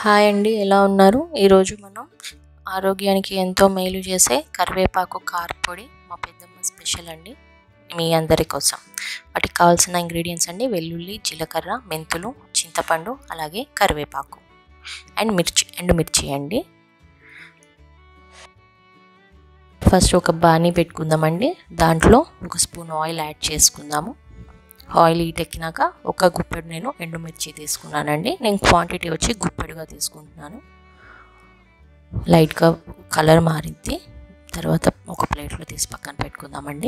hi అండి ఎలా ఉన్నారు ఈరోజు మనం ఆరోగ్యానికి ఎంతో మేలు చేసే కరివేపాకు కారపొడి మా పెద్దమ్మ స్పెషల్ అండి మీ అందరి కోసం వాటికి కావాల్సిన ఇంగ్రీడియంట్స్ అండి వెల్లుల్లి జీలకర్ర మెంతులు చింతపండు అలాగే కరివేపాకు అండ్ మిర్చి ఎండుమిర్చి అండి ఫస్ట్ ఒక బాణీ పెట్టుకుందామండి దాంట్లో ఒక స్పూన్ ఆయిల్ యాడ్ చేసుకుందాము ఆయిల్ హీట్ ఎక్కినాక ఒక గుప్పెడు నేను ఎండుమిర్చి తీసుకున్నానండి నేను క్వాంటిటీ వచ్చి గుప్పెడుగా తీసుకుంటున్నాను లైట్గా కలర్ మారింది తర్వాత ఒక ప్లేట్లో తీసి పక్కన పెట్టుకుందామండి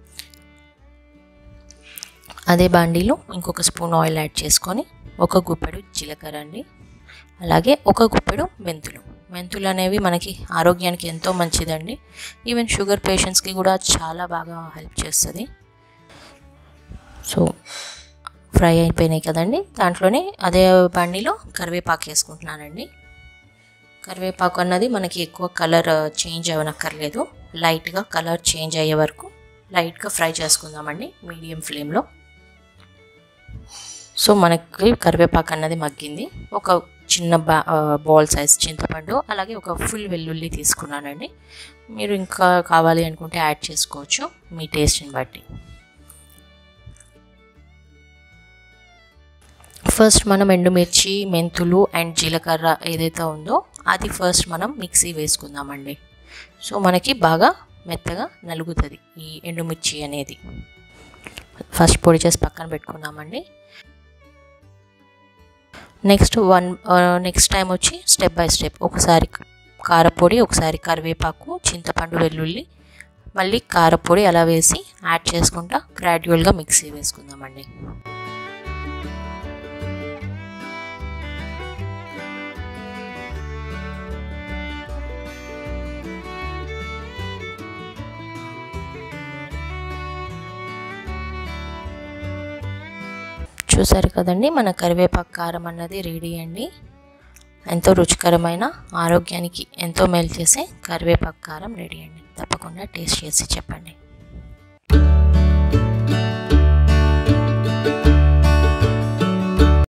అదే బాండీలో ఇంకొక స్పూన్ ఆయిల్ యాడ్ చేసుకొని ఒక గుప్పెడు జీలకర్ర అండి అలాగే ఒక గుప్పెడు మెంతులు మెంతులు అనేవి మనకి ఆరోగ్యానికి ఎంతో మంచిదండి ఈవెన్ షుగర్ పేషెంట్స్కి కూడా చాలా బాగా హెల్ప్ చేస్తుంది సో ఫ్రై అయిపోయినాయి కదండి దాంట్లోనే అదే బండిలో కరివేపాకు వేసుకుంటున్నానండి కరివేపాకు అన్నది మనకి ఎక్కువ కలర్ చేంజ్ అవ్వనక్కర్లేదు లైట్గా కలర్ చేంజ్ అయ్యే వరకు లైట్గా ఫ్రై చేసుకుందామండి మీడియం ఫ్లేమ్లో సో మనకి కరివేపాకు అన్నది మగ్గింది ఒక చిన్న బా బాల్ సైజ్ చింతపండు అలాగే ఒక ఫుల్ వెల్లుల్లి తీసుకున్నానండి మీరు ఇంకా కావాలి అనుకుంటే యాడ్ చేసుకోవచ్చు మీ టేస్ట్ని బట్టి ఫస్ట్ మనం ఎండుమిర్చి మెంతులు అండ్ జీలకర్ర ఏదైతే ఉందో అది ఫస్ట్ మనం మిక్సీ వేసుకుందామండి సో మనకి బాగా మెత్తగా నలుగుతుంది ఈ ఎండుమిర్చి అనేది ఫస్ట్ పొడి చేసి పక్కన పెట్టుకున్నామండి నెక్స్ట్ వన్ నెక్స్ట్ టైం వచ్చి స్టెప్ బై స్టెప్ ఒకసారి కారపొడి ఒకసారి కరివేపాకు చింతపండు వెల్లుల్లి మళ్ళీ కారపొడి అలా వేసి యాడ్ చేసుకుంటా గ్రాడ్యువల్గా మిక్సీ వేసుకుందామండి చూసారు కదండి మన కరివేపాకు కారం అన్నది రెడీ అండి ఎంతో రుచికరమైన ఆరోగ్యానికి ఎంతో మేలు చేసే కరివేపాకు కారం రెడీ అండి తప్పకుండా టేస్ట్ చేసి చెప్పండి